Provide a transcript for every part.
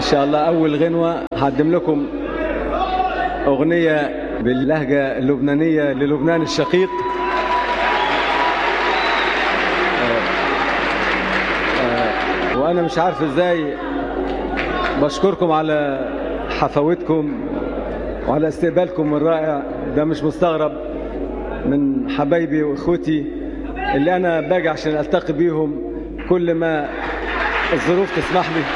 شاء الله أول غنوة هقدم لكم أغنية باللهجة اللبنانية للبنان الشقيق وأنا مش عارف إزاي بشكركم على حفاوتكم وعلى استقبالكم الرائع ده مش مستغرب من حبايبي واخوتي اللي انا باجي عشان التقي بيهم كل ما الظروف تسمح لي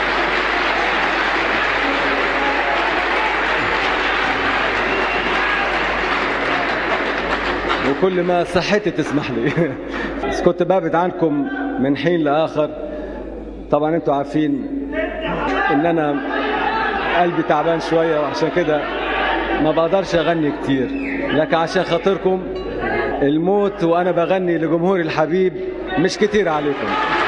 وكل ما صحتي تسمح لي بس كنت بابعد عنكم من حين لاخر طبعا انتوا عارفين ان انا قلبي تعبان شويه وعشان كده ما بقدرش اغني كتير لكن عشان خاطركم الموت وانا بغني لجمهوري الحبيب مش كتير عليكم